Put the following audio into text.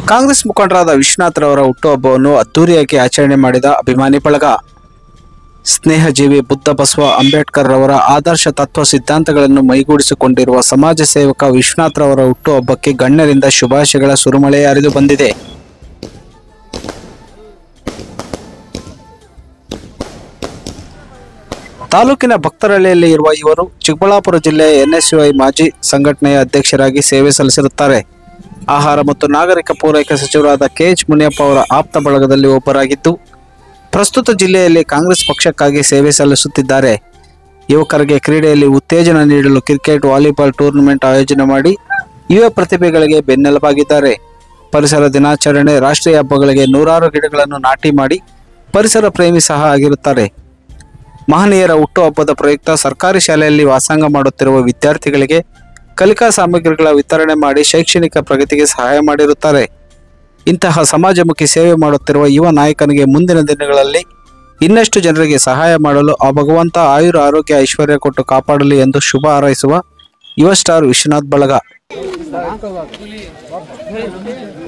ಕಾಂಗ್ರೆಸ್ ಮುಖಂಡರಾದ ವಿಶ್ವನಾಥ್ರವರ ಹುಟ್ಟುಹಬ್ಬವನ್ನು ಅದ್ದೂರಿಯಾಗಿ ಆಚರಣೆ ಮಾಡಿದ ಅಭಿಮಾನಿ ಬಳಗ ಸ್ನೇಹಜೀವಿ ಬುದ್ಧ ಬಸವ ಅಂಬೇಡ್ಕರ್ ರವರ ಆದರ್ಶ ತತ್ವ ಸಿದ್ಧಾಂತಗಳನ್ನು ಮೈಗೂಡಿಸಿಕೊಂಡಿರುವ ಸಮಾಜ ಸೇವಕ ವಿಶ್ವನಾಥ್ರವರ ಹುಟ್ಟುಹಬ್ಬಕ್ಕೆ ಗಣ್ಯರಿಂದ ಶುಭಾಶಯಗಳ ಸುರುಮಳೆ ಹರಿದು ಬಂದಿದೆ ತಾಲೂಕಿನ ಭಕ್ತರಹಳ್ಳಿಯಲ್ಲಿ ಇರುವ ಇವರು ಚಿಕ್ಕಬಳ್ಳಾಪುರ ಜಿಲ್ಲೆಯ ಎನ್ಎಸ್ಯುಐ ಮಾಜಿ ಸಂಘಟನೆಯ ಅಧ್ಯಕ್ಷರಾಗಿ ಸೇವೆ ಸಲ್ಲಿಸಿರುತ್ತಾರೆ ಆಹಾರ ಮತ್ತು ನಾಗರಿಕ ಪೂರೈಕೆ ಸಚಿವರಾದ ಕೆಎಚ್ ಮುನಿಯಪ್ಪ ಅವರ ಆಪ್ತ ಬಳಗದಲ್ಲಿ ಒಬ್ಬರಾಗಿದ್ದು ಪ್ರಸ್ತುತ ಜಿಲ್ಲೆಯಲ್ಲಿ ಕಾಂಗ್ರೆಸ್ ಪಕ್ಷಕ್ಕಾಗಿ ಸೇವೆ ಸಲ್ಲಿಸುತ್ತಿದ್ದಾರೆ ಯುವಕರಿಗೆ ಕ್ರೀಡೆಯಲ್ಲಿ ಉತ್ತೇಜನ ನೀಡಲು ಕ್ರಿಕೆಟ್ ವಾಲಿಬಾಲ್ ಟೂರ್ನಮೆಂಟ್ ಆಯೋಜನೆ ಮಾಡಿ ಯುವ ಪ್ರತಿಭೆಗಳಿಗೆ ಬೆನ್ನೆಲುಬಾಗಿದ್ದಾರೆ ಪರಿಸರ ದಿನಾಚರಣೆ ರಾಷ್ಟ್ರೀಯ ಹಬ್ಬಗಳಿಗೆ ನೂರಾರು ಗಿಡಗಳನ್ನು ನಾಟಿ ಮಾಡಿ ಪರಿಸರ ಪ್ರೇಮಿ ಸಹ ಆಗಿರುತ್ತಾರೆ ಮಹನೀಯರ ಹುಟ್ಟುಹಬ್ಬದ ಪ್ರಯುಕ್ತ ಸರ್ಕಾರಿ ಶಾಲೆಯಲ್ಲಿ ವಾಸಾಂಗ ಮಾಡುತ್ತಿರುವ ವಿದ್ಯಾರ್ಥಿಗಳಿಗೆ ಕಲಿಕಾ ಸಾಮಗ್ರಿಗಳ ವಿತರಣೆ ಮಾಡಿ ಶೈಕ್ಷಣಿಕ ಪ್ರಗತಿಗೆ ಸಹಾಯ ಮಾಡಿರುತ್ತಾರೆ ಇಂತಹ ಸಮಾಜಮುಖಿ ಸೇವೆ ಮಾಡುತ್ತಿರುವ ಯುವ ನಾಯಕನಿಗೆ ಮುಂದಿನ ದಿನಗಳಲ್ಲಿ ಇನ್ನಷ್ಟು ಜನರಿಗೆ ಸಹಾಯ ಮಾಡಲು ಆ ಭಗವಂತ ಆಯುರ ಆರೋಗ್ಯ ಐಶ್ವರ್ಯ ಕೊಟ್ಟು ಕಾಪಾಡಲಿ ಎಂದು ಶುಭ ಹಾರೈಸುವ ಯುವ ಸ್ಟಾರ್ ವಿಶ್ವನಾಥ್ ಬಳಗ